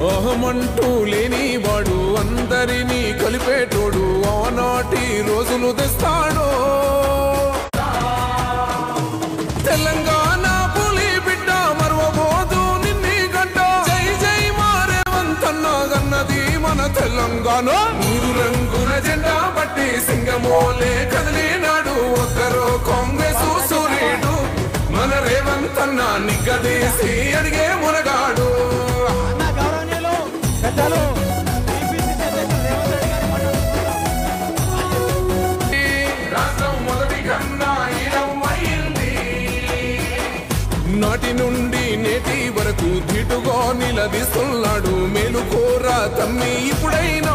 అహమంటూ లేనివాడు అందరినీ కలిపేటోడు ఆనాటి రోజులు తెస్తాడు తెలంగాణ పులి బిడ్డ మరవబోదు నిన్ని గడ్డ జై జై మారేవంతన్న గన్నది మన తెలంగాణ మూడు రంగుల జెండా బట్టి సింగమోలే కదిలినాడు ఒక్కరో కాంగ్రెస్ సూర్యుడు మన రేవంతన్న నిగ్గదీసి అడిగే మునగాడు అన్న గౌరవనీయులు పెద్దలు టీపీసీసీ అధ్యక్షులు రేవంత్ రెడ్డి గారు మాట్లాడుతున్నారు. రాష్ట్రం మొదటి కన్నా ఈడమైంది నాటి నుండి నేటి వరకు ధీటుగా నిలదీస్తున్నాడు మేలుకోరా తమ్మి ఇప్పుడైనా